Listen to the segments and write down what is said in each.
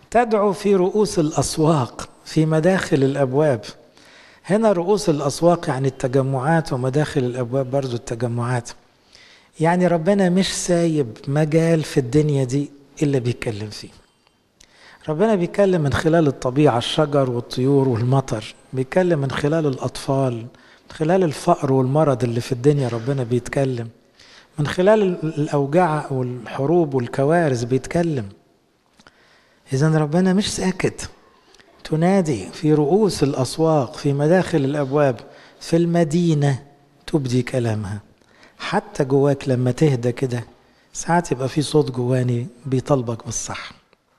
تدعو في رؤوس الأسواق في مداخل الأبواب هنا رؤوس الأسواق يعني التجمعات ومداخل الأبواب برضو التجمعات يعني ربنا مش سايب مجال في الدنيا دي إلا بيتكلم فيه ربنا بيتكلم من خلال الطبيعة الشجر والطيور والمطر بيتكلم من خلال الأطفال من خلال الفقر والمرض اللي في الدنيا ربنا بيتكلم من خلال الأوجاع والحروب والكوارث بيتكلم إذا ربنا مش ساكت تنادي في رؤوس الأسواق في مداخل الأبواب في المدينة تبدي كلامها حتى جواك لما تهدى كده ساعات يبقى في صوت جواني بيطالبك بالصح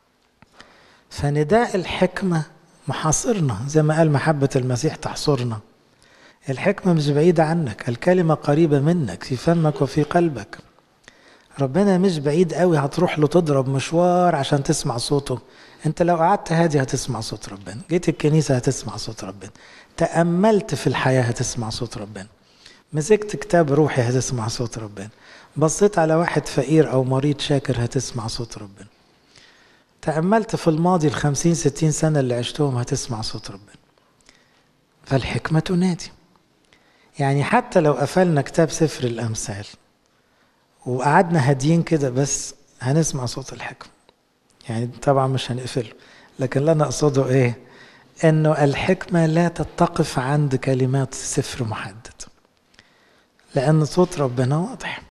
فنداء الحكمة محاصرنا زي ما قال محبة المسيح تحصرنا الحكمة مش بعيدة عنك الكلمة قريبة منك في فمك وفي قلبك ربنا مش بعيد قوي هتروح له تضرب مشوار عشان تسمع صوته انت لو قعدت هادي هتسمع صوت ربنا جيت الكنيسة هتسمع صوت ربنا تأملت في الحياة هتسمع صوت ربنا مسكت كتاب روحي هتسمع صوت ربنا بصيت على واحد فقير أو مريض شاكر هتسمع صوت ربنا تأملت في الماضي الخمسين ستين سنة اللي عشتهم هتسمع صوت ربنا فالحكمة تنادي يعني حتى لو قفلنا كتاب سفر الأمثال وقعدنا هاديين كده بس هنسمع صوت الحكمة يعني طبعا مش هنقفله لكن اللي أنا أقصده إيه إنه الحكمة لا تتقف عند كلمات سفر محدد لأن صوت ربنا واضح